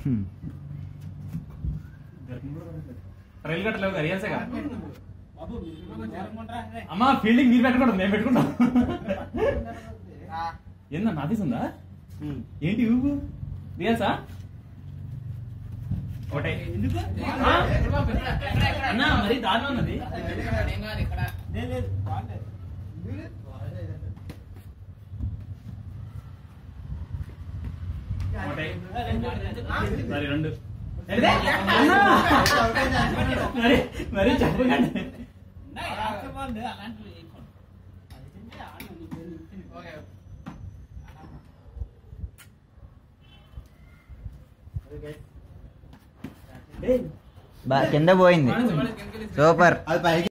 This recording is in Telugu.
రైలు కట్టలేవు అరియాల్సేగా అమ్మా ఫీల్డింగ్ మీరు పెట్టకూడదు మేము పెట్టుకుంటాం ఏందన్నా నాఫీస్ ఉందా ఏంటి ఊగు రియాల్సా ఒకటే ఆ? అన్నా మరి దారుణం ఉన్నది ఒకటే మరి రెండు అన్నా! మరి మరి చెప్పకండి బా కింద పోయింది సూపర్ అది పైకి